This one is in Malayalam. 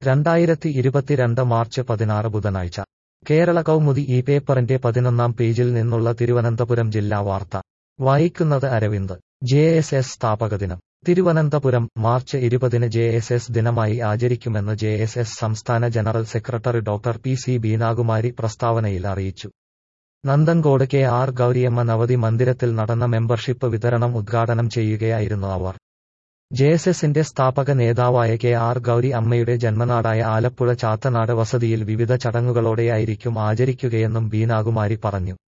രണ്ടായിരത്തി ഇരുപത്തിരണ്ട് മാർച്ച് പതിനാറ് ബുധനാഴ്ച കേരള കൗമുദി ഈ പേപ്പറിന്റെ പതിനൊന്നാം പേജിൽ നിന്നുള്ള തിരുവനന്തപുരം ജില്ലാ വാർത്ത വായിക്കുന്നത് അരവിന്ദ് ജെ എസ് എസ് സ്ഥാപക ദിനം തിരുവനന്തപുരം മാർച്ച് ഇരുപതിന് ജെ എസ് എസ് ദിനമായി ആചരിക്കുമെന്ന് ജെ എസ് എസ് സംസ്ഥാന general secretary doctor P C Beenakumari പ്രസ്താവനയിൽ അറിയിച്ചു നന്ദൻകോട് കെ ആർ ഗൗരിയമ്മ നവതി മന്ദിരത്തിൽ നടന്ന മെമ്പർഷിപ്പ് വിതരണം ഉദ്ഘാടനം ചെയ്യുകയായിരുന്നു അവർ ജെ എസ് എസിന്റെ സ്ഥാപക നേതാവായ കെ ആർ ഗൗരി അമ്മയുടെ ജന്മനാടായ ആലപ്പുഴ ചാത്തനാട് വസതിയിൽ വിവിധ ചടങ്ങുകളോടെയായിരിക്കും ആചരിക്കുകയെന്നും ബീനാകുമാരി പറഞ്ഞു